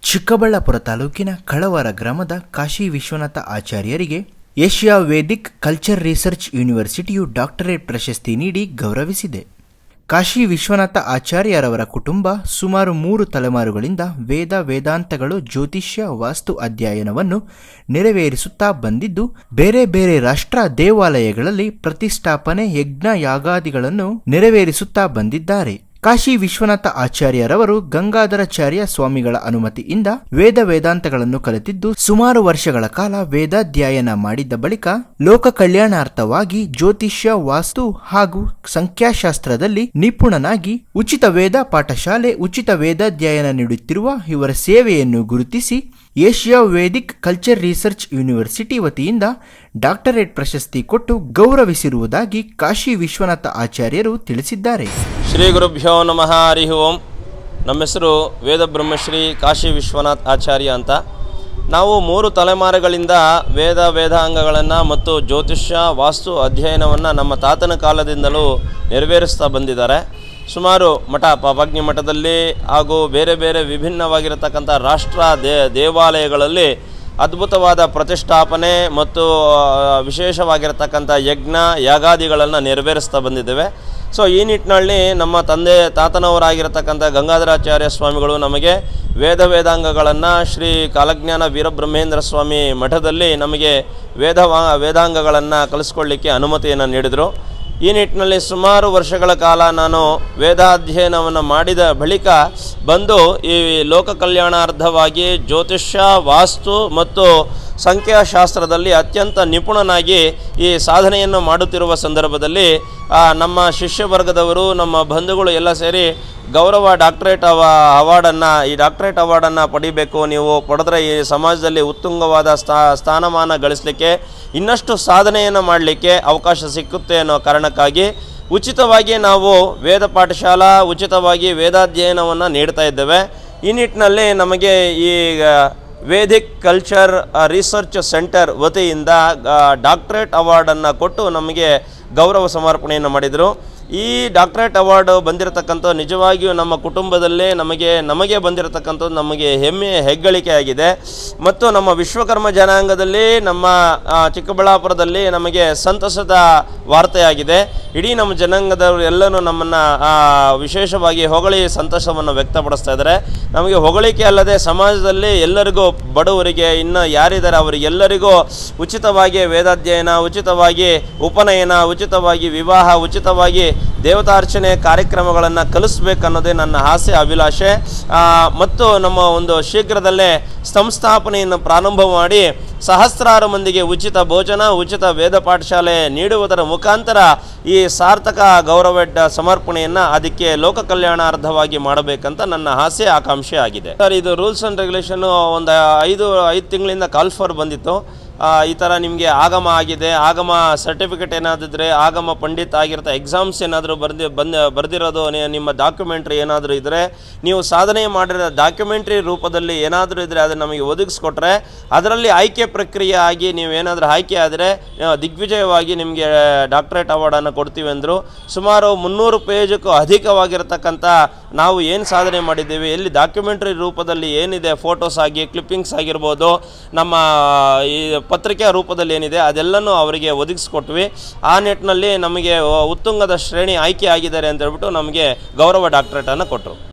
ಚಿಕ್ಕಬಳ್ಳಾಪುರ ತಾಲೂಕಿನ ಕಳವರ ಗ್ರಾಮದ ಕಾಶಿ ವಿಶ್ವನಾಥ ಆಚಾರ್ಯರಿಗೆ ಏಷ್ಯಾ ವೇದಿಕ್ ಕಲ್ಚರ್ ರಿಸರ್ಚ್ ಯೂನಿವರ್ಸಿಟಿಯು ಡಾಕ್ಟರೇಟ್ ಪ್ರಶಸ್ತಿ ನೀಡಿ ಗೌರವಿಸಿದೆ ಕಾಶಿ ವಿಶ್ವನಾಥ ಆಚಾರ್ಯರವರ ಕುಟುಂಬ ಸುಮಾರು ಮೂರು ತಲೆಮಾರುಗಳಿಂದ ವೇದ ವೇದಾಂತಗಳು ಜ್ಯೋತಿಷ್ಯ ವಾಸ್ತು ಅಧ್ಯಯನವನ್ನು ನೆರವೇರಿಸುತ್ತಾ ಬಂದಿದ್ದು ಬೇರೆ ಬೇರೆ ರಾಷ್ಟ್ರ ದೇವಾಲಯಗಳಲ್ಲಿ ಪ್ರತಿಷ್ಠಾಪನೆ ಯಜ್ಞ ಯಾಗಾದಿಗಳನ್ನು ನೆರವೇರಿಸುತ್ತಾ ಬಂದಿದ್ದಾರೆ ಕಾಶಿ ವಿಶ್ವನಾಥ ಆಚಾರ್ಯರವರು ಗಂಗಾಧರಾಚಾರ್ಯ ಸ್ವಾಮಿಗಳ ಅನುಮತಿಯಿಂದ ವೇದ ವೇದಾಂತಗಳನ್ನು ಕಲಿತಿದ್ದು ಸುಮಾರು ವರ್ಷಗಳ ಕಾಲ ವೇದಾಧ್ಯಯನ ಮಾಡಿದ್ದ ಬಳಿಕ ಲೋಕ ಕಲ್ಯಾಣಾರ್ಥವಾಗಿ ಜ್ಯೋತಿಷ್ಯ ವಾಸ್ತು ಹಾಗೂ ಸಂಖ್ಯಾಶಾಸ್ತ್ರದಲ್ಲಿ ನಿಪುಣನಾಗಿ ಉಚಿತ ವೇದ ಪಾಠಶಾಲೆ ಉಚಿತ ವೇದಾಧ್ಯಯನ ನೀಡುತ್ತಿರುವ ಇವರ ಸೇವೆಯನ್ನು ಗುರುತಿಸಿ Asia Vedic culture research university ವತಿಯಿಂದ ಡಾಕ್ಟರೇಟ್ ಪ್ರಶಸ್ತಿ ಕೊಟ್ಟು ಗೌರವಿಸಿರುವುದಾಗಿ ಕಾಶಿ ವಿಶ್ವನಾಥ ಆಚಾರ್ಯರು ತಿಳಿಸಿದ್ದಾರೆ ಶ್ರೀ ಗುರುಭ್ಯೋ ನಮಃ ಹರಿ ಓಂ ನಮ್ಮ ಹೆಸರು ವೇದ ಬ್ರಹ್ಮಶ್ರೀ ಕಾಶಿ ವಿಶ್ವನಾಥ್ ಆಚಾರ್ಯ ಅಂತ ನಾವು ಮೂರು ತಲೆಮಾರುಗಳಿಂದ ವೇದ ವೇದಾಂಗಗಳನ್ನು ಮತ್ತು ಜ್ಯೋತಿಷ್ಯ ವಾಸ್ತು ಅಧ್ಯಯನವನ್ನು ನಮ್ಮ ತಾತನ ಕಾಲದಿಂದಲೂ ನೆರವೇರಿಸ್ತಾ ಬಂದಿದ್ದಾರೆ ಸುಮಾರು ಮಠ ಪಾಪಾಗ್ನಿ ಮಠದಲ್ಲಿ ಹಾಗೂ ಬೇರೆ ಬೇರೆ ವಿಭಿನ್ನವಾಗಿರತಕ್ಕಂಥ ರಾಷ್ಟ್ರ ದೇ ದೇವಾಲಯಗಳಲ್ಲಿ ಅದ್ಭುತವಾದ ಪ್ರತಿಷ್ಠಾಪನೆ ಮತ್ತು ಆ, ವಿಶೇಷವಾಗಿರತಕ್ಕಂಥ ಯಜ್ಞ ಯಾಗಾದಿಗಳನ್ನು ನೆರವೇರಿಸ್ತಾ ಬಂದಿದ್ದೇವೆ ಸೊ ಈ ನಿಟ್ಟಿನಲ್ಲಿ ನಮ್ಮ ತಂದೆ ತಾತನವರಾಗಿರತಕ್ಕಂಥ ಗಂಗಾಧರಾಚಾರ್ಯ ಸ್ವಾಮಿಗಳು ನಮಗೆ ವೇದ ವೇದಾಂಗಗಳನ್ನು ಶ್ರೀ ಕಾಲಜ್ಞಾನ ವೀರಬ್ರಹ್ಮೇಂದ್ರ ಸ್ವಾಮಿ ಮಠದಲ್ಲಿ ನಮಗೆ ವೇದವಾ ವೇದಾಂಗಗಳನ್ನು ಕಲಿಸ್ಕೊಳ್ಳಿಕ್ಕೆ ಅನುಮತಿಯನ್ನು ನೀಡಿದರು ಈ ನಿಟ್ಟಿನಲ್ಲಿ ಸುಮಾರು ವರ್ಷಗಳ ಕಾಲ ನಾನು ವೇದಾಧ್ಯಯನವನ್ನು ಮಾಡಿದ ಬಳಿಕ ಬಂದು ಈ ಲೋಕ ಕಲ್ಯಾಣಾರ್ಥವಾಗಿ ಜ್ಯೋತಿಷ್ಯ ವಾಸ್ತು ಮತ್ತು ಸಂಖ್ಯಾಶಾಸ್ತ್ರದಲ್ಲಿ ಅತ್ಯಂತ ನಿಪುಣನಾಗಿ ಈ ಸಾಧನೆಯನ್ನು ಮಾಡುತ್ತಿರುವ ಸಂದರ್ಭದಲ್ಲಿ ಆ, ನಮ್ಮ ಶಿಷ್ಯ ವರ್ಗದವರು ನಮ್ಮ ಬಂಧುಗಳು ಎಲ್ಲ ಸೇರಿ ಗೌರವ ಡಾಕ್ಟರೇಟ್ ಅವ ಅವಾರ್ಡನ್ನು ಈ ಡಾಕ್ಟರೇಟ್ ಅವಾರ್ಡನ್ನು ಪಡಿಬೇಕು ನೀವು ಪಡೆದ್ರೆ ಈ ಸಮಾಜದಲ್ಲಿ ಉತ್ತುಂಗವಾದ ಸ್ಥಾ ಸ್ಥಾನಮಾನ ಗಳಿಸಲಿಕ್ಕೆ ಇನ್ನಷ್ಟು ಸಾಧನೆಯನ್ನು ಮಾಡಲಿಕ್ಕೆ ಅವಕಾಶ ಸಿಕ್ಕುತ್ತೆ ಅನ್ನೋ ಕಾರಣಕ್ಕಾಗಿ ಉಚಿತವಾಗಿ ನಾವು ವೇದ ಪಾಠಶಾಲಾ ಉಚಿತವಾಗಿ ವೇದಾಧ್ಯಯನವನ್ನು ನೀಡ್ತಾ ಇದ್ದೇವೆ ಈ ನಿಟ್ಟಿನಲ್ಲಿ ನಮಗೆ ಈಗ ವೇದಿಕ್ ಕಲ್ಚರ್ ರಿಸರ್ಚ್ ಸೆಂಟರ್ ವತಿಯಿಂದ ಡಾಕ್ಟರೇಟ್ ಅವಾರ್ಡನ್ನು ಕೊಟ್ಟು ನಮಗೆ ಗೌರವ ಸಮರ್ಪಣೆಯನ್ನು ಮಾಡಿದರು ಈ ಡಾಕ್ಟರೇಟ್ ಅವಾರ್ಡ್ ಬಂದಿರತಕ್ಕಂಥ ನಿಜವಾಗಿಯೂ ನಮ್ಮ ಕುಟುಂಬದಲ್ಲೇ ನಮಗೆ ನಮಗೆ ಬಂದಿರತಕ್ಕಂಥದ್ದು ನಮಗೆ ಹೆಮ್ಮೆ ಹೆಗ್ಗಳಿಕೆ ಆಗಿದೆ ಮತ್ತು ನಮ್ಮ ವಿಶ್ವಕರ್ಮ ಜನಾಂಗದಲ್ಲಿ ನಮ್ಮ ಆ, ಚಿಕ್ಕಬಳ್ಳಾಪುರದಲ್ಲಿ ನಮಗೆ ಸಂತಸದ ವಾರ್ತೆಯಾಗಿದೆ ಇಡೀ ನಮ್ಮ ಜನಾಂಗದವರು ಎಲ್ಲನೂ ನಮ್ಮನ್ನು ವಿಶೇಷವಾಗಿ ಹೊಗಳಿ ಸಂತಸವನ್ನು ವ್ಯಕ್ತಪಡಿಸ್ತಾ ಇದ್ದಾರೆ ನಮಗೆ ಹೊಗಳಿಕೆ ಅಲ್ಲದೆ ಸಮಾಜದಲ್ಲಿ ಎಲ್ಲರಿಗೂ ಬಡವರಿಗೆ ಇನ್ನು ಯಾರಿದ್ದಾರೆ ಅವರಿಗೆಲ್ಲರಿಗೂ ಉಚಿತವಾಗಿ ವೇದಾಧ್ಯಯನ ಉಚಿತವಾಗಿ ಉಪನಯನ ಉಚಿತವಾಗಿ ವಿವಾಹ ಉಚಿತವಾಗಿ ದೇವತಾರ್ಚನೆ ಕಾರ್ಯಕ್ರಮಗಳನ್ನು ಕಲಿಸ್ಬೇಕನ್ನೋದೇ ನನ್ನ ಆಸೆ ಅಭಿಲಾಷೆ ಆ, ಮತ್ತು ನಮ್ಮ ಒಂದು ಶೀಘ್ರದಲ್ಲೇ ಸಂಸ್ಥಾಪನೆಯನ್ನು ಪ್ರಾರಂಭ ಮಾಡಿ ಸಹಸ್ರಾರು ಮಂದಿಗೆ ಉಚಿತ ಭೋಜನ ಉಚಿತ ವೇದ ಪಾಠಶಾಲೆ ನೀಡುವುದರ ಮುಖಾಂತರ ಈ ಸಾರ್ಥಕ ಗೌರವ ಸಮರ್ಪಣೆಯನ್ನು ಅದಕ್ಕೆ ಲೋಕ ಕಲ್ಯಾಣಾರ್ಥವಾಗಿ ಮಾಡಬೇಕಂತ ನನ್ನ ಆಸೆ ಆಕಾಂಕ್ಷೆ ಆಗಿದೆ ಸರ್ ಇದು ರೂಲ್ಸ್ ಆ್ಯಂಡ್ ರೆಗ್ಯುಲೇಷನ್ ಒಂದು ಐದು ಐದು ತಿಂಗಳಿಂದ ಕಾಲ್ ಫಾರ್ ಬಂದಿತ್ತು ಆ, ಈ ಥರ ನಿಮಗೆ ಆಗಮ ಆಗಿದೆ ಆಗಮ ಸರ್ಟಿಫಿಕೇಟ್ ಏನಾದಿದ್ರೆ ಆಗಮ ಪಂಡಿತ್ ಆಗಿರುತ್ತೆ ಎಕ್ಸಾಮ್ಸ್ ಏನಾದರೂ ಬರ್ದಿ ಬಂದು ಬರೆದಿರೋದು ನಿಮ್ಮ ಡಾಕ್ಯುಮೆಂಟ್ರಿ ಏನಾದರೂ ಇದ್ದರೆ ನೀವು ಸಾಧನೆ ಮಾಡಿರೋ ಡಾಕ್ಯುಮೆಂಟ್ರಿ ರೂಪದಲ್ಲಿ ಏನಾದರೂ ಇದ್ದರೆ ಅದನ್ನು ನಮಗೆ ಒದಗಿಸ್ಕೊಟ್ರೆ ಅದರಲ್ಲಿ ಆಯ್ಕೆ ಪ್ರಕ್ರಿಯೆ ಆಗಿ ನೀವು ಏನಾದರೂ ಆಯ್ಕೆ ಆದರೆ ಆ, ದಿಗ್ವಿಜಯವಾಗಿ ನಿಮಗೆ ಡಾಕ್ಟರೇಟ್ ಅವಾರ್ಡನ್ನು ಕೊಡ್ತೀವಿ ಅಂದರು ಸುಮಾರು ಮುನ್ನೂರು ಪೇಜಕ್ಕೂ ಅಧಿಕವಾಗಿರತಕ್ಕಂಥ ನಾವು ಏನು ಸಾಧನೆ ಮಾಡಿದ್ದೀವಿ ಎಲ್ಲಿ ಡಾಕ್ಯುಮೆಂಟ್ರಿ ರೂಪದಲ್ಲಿ ಏನಿದೆ ಫೋಟೋಸ್ ಆಗಿ ಕ್ಲಿಪ್ಪಿಂಗ್ಸ್ ಆಗಿರ್ಬೋದು ನಮ್ಮ ಈ ಪತ್ರಿಕೆಯ ರೂಪದಲ್ಲಿ ಏನಿದೆ ಅದೆಲ್ಲನೂ ಅವರಿಗೆ ಒದಗಿಸ್ಕೊಟ್ವಿ ಆ ನಿಟ್ಟಿನಲ್ಲಿ ನಮಗೆ ಉತ್ತುಂಗದ ಶ್ರೇಣಿ ಆಯ್ಕೆ ಆಗಿದ್ದಾರೆ ಅಂತ ಹೇಳ್ಬಿಟ್ಟು ನಮಗೆ ಗೌರವ ಡಾಕ್ಟರೇಟನ್ನು ಕೊಟ್ಟರು